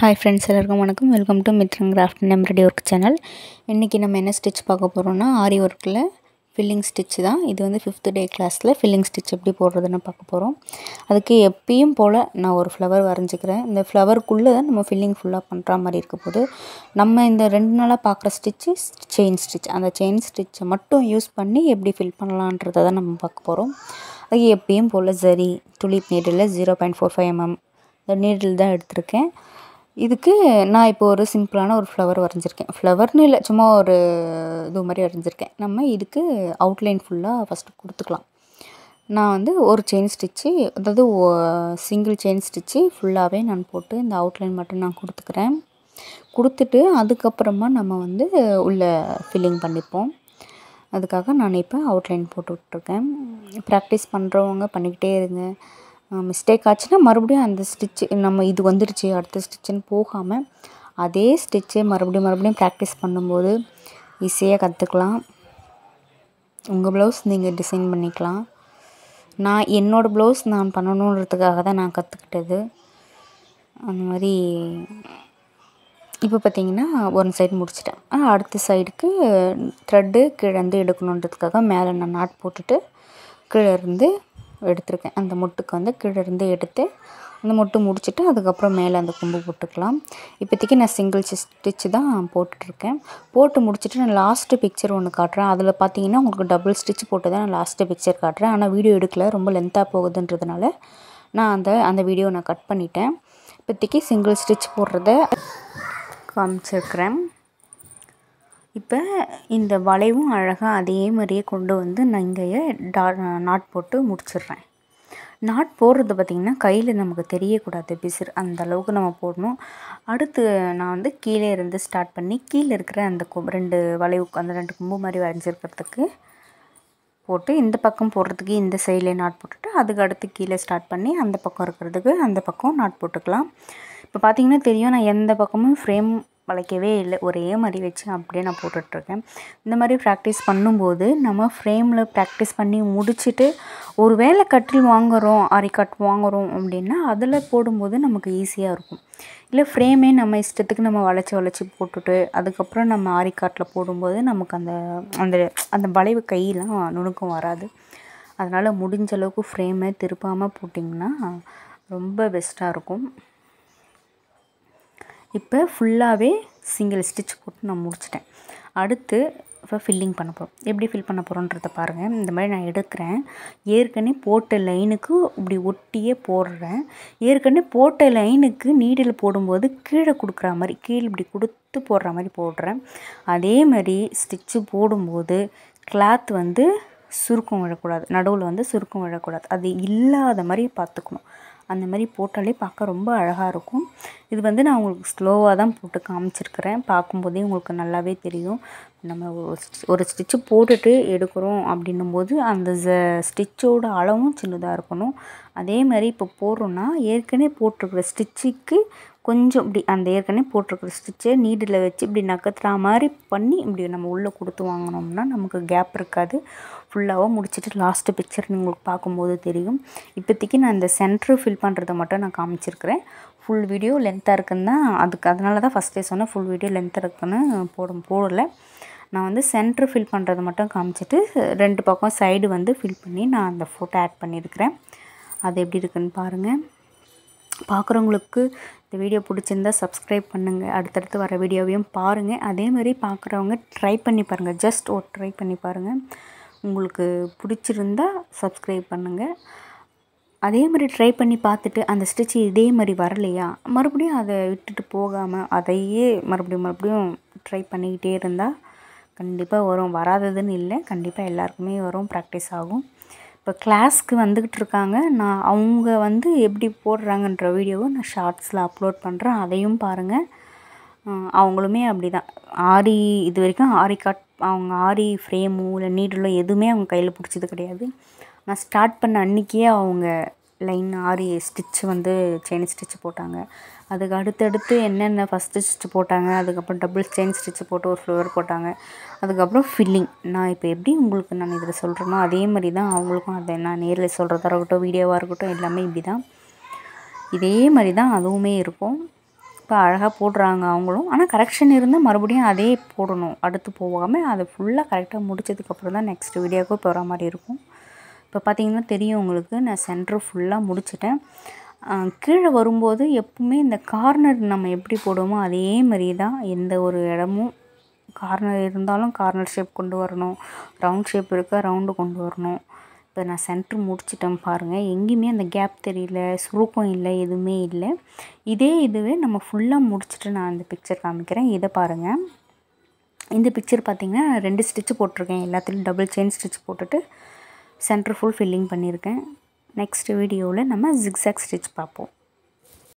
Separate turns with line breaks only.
hi friends எல்லாருக்கும் வணக்கம் welcome to Mithran craft embroidery work channel இன்றைக்கி நம்ம என்ன ஸ்டிச் பார்க்க போகிறோம்னா ஆரி ஒர்க்கில் ஃபில்லிங் ஸ்டிச் தான் இது வந்து ஃபிஃப்த் டே கிளாஸில் ஃபில்லிங் ஸ்டிச் எப்படி போடுறதுன்னு பார்க்க போகிறோம் அதுக்கு எப்பயும் போல் நான் ஒரு ஃப்ளவர் வரைஞ்சிக்கிறேன் இந்த ஃப்ளவருக்குள்ளே தான் நம்ம ஃபில்லிங் ஃபுல்லாக பண்ணுற மாதிரி இருக்க போது நம்ம இந்த ரெண்டு நாளாக பார்க்குற ஸ்டிச்சு செயின் ஸ்டிச் அந்த செயின் ஸ்டிச்சை மட்டும் யூஸ் பண்ணி எப்படி ஃபில் பண்ணலான்றதை தான் நம்ம பார்க்க போகிறோம் அது எப்பயும் போல் சரி tulip needle zero point four five mm இந்த நீடில் தான் எடுத்திருக்கேன் இதுக்கு நான் இப்போ ஒரு சிம்பிளான ஒரு ஃப்ளவர் வரைஞ்சிருக்கேன் ஃப்ளவர்னு இல்லை சும்மா ஒரு இது மாதிரி வரைஞ்சிருக்கேன் நம்ம இதுக்கு அவுட்லைன் ஃபுல்லாக ஃபஸ்ட்டு கொடுத்துக்கலாம் நான் வந்து ஒரு செயின் ஸ்டிச்சு அதாவது சிங்கிள் செயின் ஸ்டிச்சு ஃபுல்லாகவே நான் போட்டு இந்த அவுட்லைன் மட்டும் நான் கொடுத்துக்கிறேன் கொடுத்துட்டு அதுக்கப்புறமா நம்ம வந்து உள்ள ஃபில்லிங் பண்ணிப்போம் அதுக்காக நான் இப்போ அவுட்லைன் போட்டு விட்ருக்கேன் ப்ராக்டிஸ் பண்ணுறவங்க பண்ணிக்கிட்டே இருங்க மிஸ்டேக் ஆச்சுன்னா மறுபடியும் அந்த ஸ்டிச்சு நம்ம இது வந்துடுச்சு அடுத்த ஸ்டிச்சுன்னு போகாமல் அதே ஸ்டிச்சை மறுபடியும் மறுபடியும் ப்ராக்டிஸ் பண்ணும்போது ஈஸியாக கற்றுக்கலாம் உங்கள் ப்ளவுஸ் நீங்கள் டிசைன் பண்ணிக்கலாம் நான் என்னோடய ப்ளவுஸ் நான் பண்ணணுன்றதுக்காக தான் நான் கற்றுக்கிட்டது அந்த மாதிரி இப்போ பார்த்தீங்கன்னா ஒன் சைடு முடிச்சிட்டேன் அடுத்த சைடுக்கு த்ரெட்டு கீழே இருந்து எடுக்கணுன்றதுக்காக மேலே நான் நாட் போட்டுட்டு கீழே இருந்து எடுத்திருக்கேன் அந்த முட்டுக்கு வந்து கீழே இருந்து எடுத்து அந்த முட்டு முடிச்சுட்டு அதுக்கப்புறம் மேலே அந்த கொம்பு போட்டுக்கலாம் இப்போதைக்கு நான் சிங்கிள் ஸ்டிச்சு தான் போட்டுட்ருக்கேன் போட்டு முடிச்சுட்டு நான் லாஸ்ட்டு பிக்சர் ஒன்று காட்டுறேன் அதில் பார்த்தீங்கன்னா உங்களுக்கு டபுள் ஸ்டிச் போட்டு தான் நான் லாஸ்ட்டு பிக்சர் காட்டுறேன் ஆனால் வீடியோ எடுக்கல ரொம்ப லென்த்தாக போகுதுன்றதுனால நான் அந்த அந்த வீடியோ நான் கட் பண்ணிட்டேன் இப்போதைக்கு சிங்கிள் ஸ்டிச் போடுறத காமிச்சிருக்கிறேன் இப்போ இந்த வளைவும் அழகாக அதே மாதிரியே கொண்டு வந்து நான் இங்கேயே டா நாட் போட்டு முடிச்சிடுறேன் நாட் போடுறது பார்த்திங்கன்னா கையில் நமக்கு தெரியக்கூடாது பிசிறு அந்த அளவுக்கு நம்ம போடணும் அடுத்து நான் வந்து கீழே இருந்து ஸ்டார்ட் பண்ணி கீழே இருக்கிற அந்த கொம்பு ரெண்டு வளைவு அந்த ரெண்டு கொம்பு மாதிரி வரைஞ்சிருக்கிறதுக்கு போட்டு இந்த பக்கம் போடுறதுக்கு இந்த சைட்லேயே நாட் போட்டுட்டு அதுக்கு அடுத்து கீழே ஸ்டார்ட் பண்ணி அந்த பக்கம் இருக்கிறதுக்கு அந்த பக்கம் நாட் போட்டுக்கலாம் இப்போ பார்த்திங்கன்னா தெரியும் நான் எந்த பக்கமும் ஃப்ரேம் வளைக்கவே இல்லை ஒரே மாதிரி வச்சு அப்படியே நான் போட்டுட்ருக்கேன் இந்த மாதிரி ப்ராக்டிஸ் பண்ணும்போது நம்ம ஃப்ரேமில் ப்ராக்டிஸ் பண்ணி முடிச்சுட்டு ஒரு வேளை கட்டில் வாங்குகிறோம் அரி கட் வாங்குகிறோம் அப்படின்னா அதில் போடும்போது நமக்கு ஈஸியாக இருக்கும் இல்லை ஃப்ரேமே நம்ம இஷ்டத்துக்கு நம்ம வளைச்சி வளைச்சி போட்டுட்டு அதுக்கப்புறம் நம்ம ஆரி காட்டில் போடும்போது நமக்கு அந்த அந்த அந்த வளைவு கையெலாம் நுணுக்கம் வராது அதனால் முடிஞ்ச அளவுக்கு ஃப்ரேமை திருப்பாமல் போட்டிங்கன்னா ரொம்ப பெஸ்ட்டாக இருக்கும் இப்போ ஃபுல்லாகவே சிங்கிள் ஸ்டிச் போட்டு நான் முடிச்சிட்டேன் அடுத்து இப்போ ஃபில்லிங் பண்ண போகிறோம் எப்படி ஃபில் பண்ண போகிறோன்றத பாருங்கள் இந்த மாதிரி நான் எடுக்கிறேன் ஏற்கனவே போட்ட லைனுக்கு இப்படி ஒட்டியே போடுறேன் ஏற்கனவே போட்ட லைனுக்கு நீடில் போடும்போது கீழே கொடுக்குற மாதிரி கீழே இப்படி கொடுத்து போடுற மாதிரி போடுறேன் அதே மாதிரி ஸ்டிச்சு போடும்போது கிளாத் வந்து சுருக்கம் விழக்கூடாது நடுவில் வந்து சுருக்கம் விழக்கூடாது அது இல்லாத மாதிரி பார்த்துக்கணும் அந்த மாதிரி போட்டாலே பார்க்க ரொம்ப அழகாக இருக்கும் இது வந்து நான் உங்களுக்கு ஸ்லோவாக தான் போட்டு காமிச்சிருக்கிறேன் பார்க்கும்போதே உங்களுக்கு நல்லாவே தெரியும் நம்ம ஒரு ஸ்டிச்சு போட்டுட்டு எடுக்கிறோம் அப்படின்னும் போது அந்த ஸ்டிச்சோட அளவும் சின்னதாக இருக்கணும் அதே மாதிரி இப்போ போடுறோன்னா ஏற்கனவே போட்டிருக்கிற ஸ்டிச்சுக்கு கொஞ்சம் இப்படி அந்த ஏற்கனவே போட்டிருக்கிற ஸ்டிச்சை நீடில் வச்சு இப்படி நகர்த்துற மாதிரி பண்ணி இப்படி நம்ம உள்ளே கொடுத்து வாங்கினோம்னா நமக்கு கேப் இருக்காது ஃபுல்லாகவும் முடிச்சுட்டு லாஸ்ட்டு பிக்சர் உங்களுக்கு பார்க்கும்போது தெரியும் இப்போதைக்கு நான் இந்த சென்ட்ரு ஃபில் பண்ணுறதை மட்டும் நான் காமிச்சிருக்கிறேன் ஃபுல் வீடியோ லென்த்தாக இருக்குன்னு தான் அதுக்கு அதனால தான் ஃபஸ்ட்டே சொன்னேன் ஃபுல் வீடியோ லென்த்தாக இருக்குன்னு போட போடலை நான் வந்து சென்ட்ரு ஃபில் பண்ணுறதை மட்டும் காமிச்சிட்டு ரெண்டு பக்கம் சைடு வந்து ஃபில் பண்ணி நான் அந்த ஃபோட்டோ ஆட் பண்ணியிருக்கிறேன் அது எப்படி இருக்குன்னு பாருங்கள் பார்க்குறவங்களுக்கு இந்த வீடியோ பிடிச்சிருந்தா சப்ஸ்கிரைப் பண்ணுங்கள் அடுத்தடுத்து வர வீடியோவையும் பாருங்கள் அதே மாதிரி பார்க்குறவங்க ட்ரை பண்ணி பாருங்கள் ஜஸ்ட் ஒரு ட்ரை பண்ணி பாருங்கள் உங்களுக்கு பிடிச்சிருந்தா சப்ஸ்கிரைப் பண்ணுங்கள் அதே மாதிரி ட்ரை பண்ணி பார்த்துட்டு அந்த ஸ்டிச் இதே மாதிரி வரலையா மறுபடியும் அதை விட்டுட்டு போகாமல் அதையே மறுபடியும் மறுபடியும் ட்ரை பண்ணிக்கிட்டே இருந்தால் கண்டிப்பாக வரும் வராததுன்னு இல்லை கண்டிப்பாக எல்லாருக்குமே வரும் ப்ராக்டிஸ் ஆகும் இப்போ கிளாஸ்க்கு வந்துக்கிட்டு இருக்காங்க நான் அவங்க வந்து எப்படி போடுறாங்கன்ற வீடியோவை நான் ஷார்ட்ஸில் அப்லோட் பண்ணுறேன் அதையும் பாருங்கள் அவங்களுமே அப்படி தான் ஆரி இது வரைக்கும் ஆரி கட் அவங்க ஆரி ஃப்ரேமோ இல்லை நீடலோ எதுவுமே அவங்க கையில் பிடிச்சது கிடையாது நான் ஸ்டார்ட் பண்ண அன்றைக்கே அவங்க லைன் ஆரி ஸ்டிச் வந்து செயின் ஸ்டிச் போட்டாங்க அதுக்கு அடுத்தடுத்து என்னென்ன ஃபஸ்ட்டு ஸ்டிச் போட்டாங்க அதுக்கப்புறம் டபுள் செயின் ஸ்டிச் போட்டு ஒரு ஃப்ளவர் போட்டாங்க அதுக்கப்புறம் ஃபில்லிங் நான் இப்போ எப்படி உங்களுக்கு நான் இதில் சொல்கிறேனோ அதே மாதிரி தான் அவங்களுக்கும் அதை நான் நேரில் சொல்கிறதா இருக்கட்டும் வீடியோவாக இருக்கட்டும் எல்லாமே இப்படி தான் இதே மாதிரி தான் அதுவுமே இருக்கும் இப்போ அழகாக போடுறாங்க அவங்களும் ஆனால் கரெக்ஷன் இருந்தால் மறுபடியும் அதே போடணும் அடுத்து போகாமல் அதை ஃபுல்லாக கரெக்டாக முடிச்சதுக்கப்புறம் தான் நெக்ஸ்ட் வீடியோவுக்கு போகிற மாதிரி இருக்கும் இப்போ பார்த்தீங்கன்னா தெரியும் உங்களுக்கு நான் சென்டர் ஃபுல்லாக முடிச்சிட்டேன் ஆஹ் கீழே வரும்போது எப்பவுமே இந்த கார்னர் நம்ம எப்படி போடுவோமோ அதே மாதிரி தான் எந்த ஒரு இடமும் கார்னர் இருந்தாலும் கார்னர் ஷேப் கொண்டு வரணும் ரவுண்ட் ஷேப் இருக்கா ரவுண்டு கொண்டு வரணும் இப்போ நான் சென்டர் முடிச்சிட்டேன் பாருங்கள் எங்கேயுமே அந்த கேப் தெரியல சுருக்கம் இல்லை எதுவுமே இல்லை இதே இதுவே நம்ம ஃபுல்லாக முடிச்சுட்டு நான் அந்த பிக்சர் காமிக்கிறேன் இதை பாருங்கள் இந்த பிக்சர் பார்த்திங்கன்னா ரெண்டு ஸ்டிச்சு போட்டிருக்கேன் எல்லாத்துலேயும் டபுள் செயின் ஸ்டிச் போட்டுட்டு சென்டர் ஃபுல் ஃபில்லிங் பண்ணியிருக்கேன் நெக்ஸ்ட் வீடியோவில் நம்ம ஜிக்ஸாக் ஸ்டிச் பார்ப்போம்